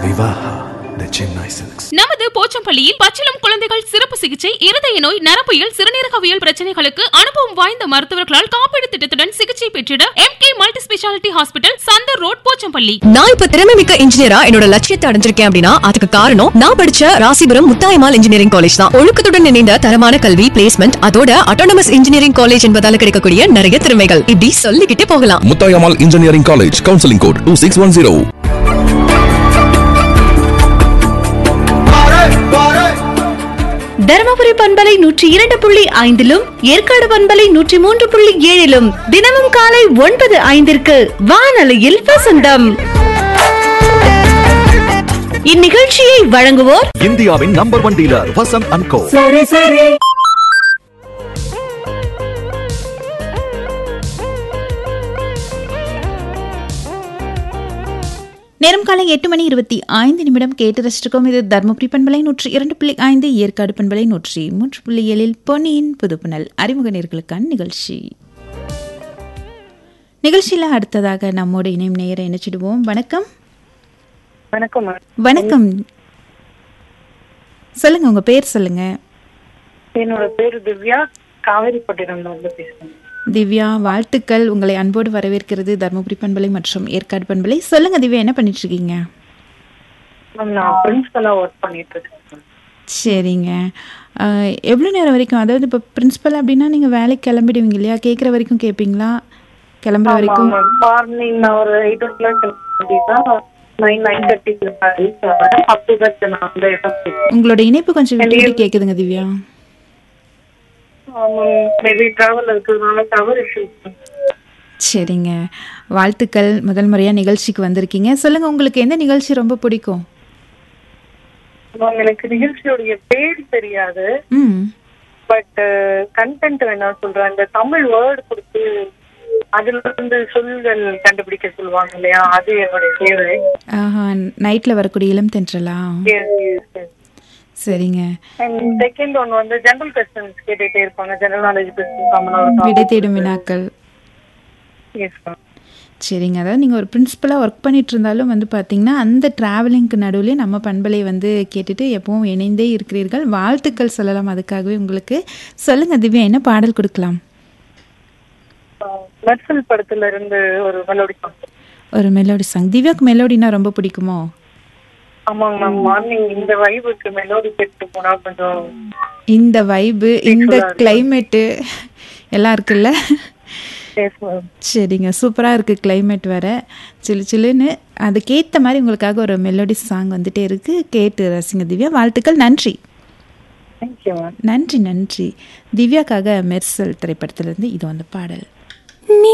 Vivaha the Chennai Silks. நமது போச்சம்பள்ளியில் பச்சிளம் குழந்தைகள் சிறப்பு சிகிச்சை இருதய நோய் நரம்பியல் சிறுநீரகவியல் பிரச்சனைகளுக்கு அனுபவம் வாய்ந்த மருத்துவர்களால் காப்பீடு திட்டத்துடன் சிகிச்சை பெற்றிட M K multi speciality hospital Chandar road Pochampalli நான் இப்ப திறமை மிக்க இன்ஜினியரா என்னோட லட்சியத்தை அடைஞ்சிருக்கேன் அப்படின்னா அதுக்கு காரணம் நான் படிச்ச ராசிபுரம் முத்தாயமால் இன்ஜினியரிங் காலேஜ் தான் ஒழுக்கத்துடன் இணைந்த தரமான கல்வி பிளேஸ்மெண்ட் அதோட அட்டானமஸ் இன்ஜினியரிங் காலேஜ் என்பதால கிடைக்கக்கூடிய நிறைய திறமைகள் இப்படி சொல்லிக்கிட்டே போகலாம் Muthayammal engineering college counselling code two six one zero Dharmapuri பண்பலை நூற்றி இரண்டு புள்ளி ஐந்திலும் ஏற்காடு பண்பலை நூற்றி மூன்று புள்ளி ஏழிலும் தினமும் காலை ஒன்பது ஐந்திற்கு வானொலியில் வசந்தம் இந்நிகழ்ச்சியை வழங்குவோர் இந்தியாவின் number one dealer Vasanth and co நேரம் காலை எட்டு மணி இருபத்தி ஐந்து நிமிடம் கேட்டு ரசிச்சிருக்கோம் இது தர்மபுரி பண்பலை நூற்றி இரண்டு புள்ளி ஐந்து ஏற்காடு பண்பலை நூற்றி மூன்று புள்ளி ஏழில் பொன்னியின் புதுப்புணல் அறிமுக நேர்களுக்கான நிகழ்ச்சி நிகழ்ச்சியில் அடுத்ததாக நம்மோடு இணையும் நேரம் இணைச்சிடுவோம் வணக்கம் வணக்கம் மேம் வணக்கம் சொல்லுங்க உங்க பேர் சொல்லுங்க என்னோட பேரு திவ்யா காவேரிப்பட்டினம்ல வந்து பேசுறேன் திவ்யா வாழ்த்துக்கள் உங்களை அன்போடு வரவேற்கிறது தர்மபுரி பண்பலை மற்றும் ஏற்காடு பண்பலை சொல்லுங்க திவ்யா என்ன பண்ணிட்டு இருக்கீங்க மேம் நான் பிரின்சிபலா ஒர்க் பண்ணிட்டு இருக்கேன் சரிங்க அஹ், எவ்வளோ நேரம் வரைக்கும் அதாவது இப்போ பிரின்சிபல் அப்படின்னா நீங்கள் வேலைக்கு கிளம்பிடுவீங்க இல்லையா கேட்குற வரைக்கும் கேட்பீங்களா கிளம்புற வரைக்கும் மார்னிங் நான் ஒரு எயிட் ஓ கிளாக் கிளம்பிட்டா நைன் நைன் தேர்ட்டிக்கு ரீச் ஆகிறேன் அப் டு தட் நான் வந்து எஃபெக்ட் உங்களோட இணைப்பு கொஞ்சம் விட்டு விட்டு கேட்குதுங்க திவ்யா மேபி டிராவல் இருக்கிறதுனால டவர் இஷ்யூஸ் சரிங்க வாழ்த்துக்கள் முதல் முறையாக நிகழ்ச்சிக்கு வந்திருக்கீங்க சொல்லுங்கள் உங்களுக்கு எந்த நிகழ்ச்சி ரொம்ப பிடிக்கும் மேம் எனக்கு நிகழ்ச்சியோடைய பேர் தெரியாது ம் பட் கண்டென்ட் வேணா சொல்றேன் இந்த தமிழ் வேர்டு கொடுத்து அதுல இருந்து சொல்கள் கண்டுபிடிக்க சொல்லுவாங்க இல்லையா அது என்னுடைய ஃபேவரட் ஆஹா நைட்டில் வரக்கூடிய இளம் தென்றலா சரிங்க அண்ட் செகண்ட் ஒன் வந்து ஜெனரல் கொஸ்டின்ஸ் கேட்டுட்டே இருப்பாங்க ஜெனரல் நாலேஜ் கொஸ்டின் விடை தேடும் வினாக்கள் எஸ் மேம் சரிங்க அதாவது நீங்கள் ஒரு பிரின்சிபலாக ஒர்க் பண்ணிட்டு இருந்தாலும் வந்து பார்த்தீங்கன்னா அந்த ட்ராவலிங்க்கு நடுவுலேயே நம்ம பண்பலை வந்து கேட்டுட்டு எப்பவும் இணைந்தே இருக்கிறீர்கள் வாழ்த்துக்கள் சொல்லலாம் அதுக்காகவே உங்களுக்கு சொல்லுங்கள் திவ்யா என்ன பாடல் கொடுக்கலாம் மெர்சல் படத்துல இருந்து ஒரு மெலோடி சாங் ஒரு மெலோடி சாங் திவ்யாக்கு மெலோடினா ரொம்ப பிடிக்குமோ ஆமாங்க மேம் மார்னிங் இந்த வைபுக்கு மெலோடி கேட்டு போனா கொஞ்சம் இந்த வைபு இந்த கிளைமேட்டு எல்லாம் இருக்குல்ல எஸ் மேம் சரிங்க சூப்பராக இருக்குது climate வேற சிலு சிலுன்னு அதுக்கேற்ற மாதிரி உங்களுக்காக ஒரு மெலோடி சாங் வந்துட்டே இருக்குது கேட்டு ரசிங்க திவ்யா வாழ்த்துக்கள் நன்றி தேங்க்யூ மேம் நன்றி நன்றி திவ்யாக்காக மெர்சல் திரைப்படத்திலிருந்து இது வந்து பாடல்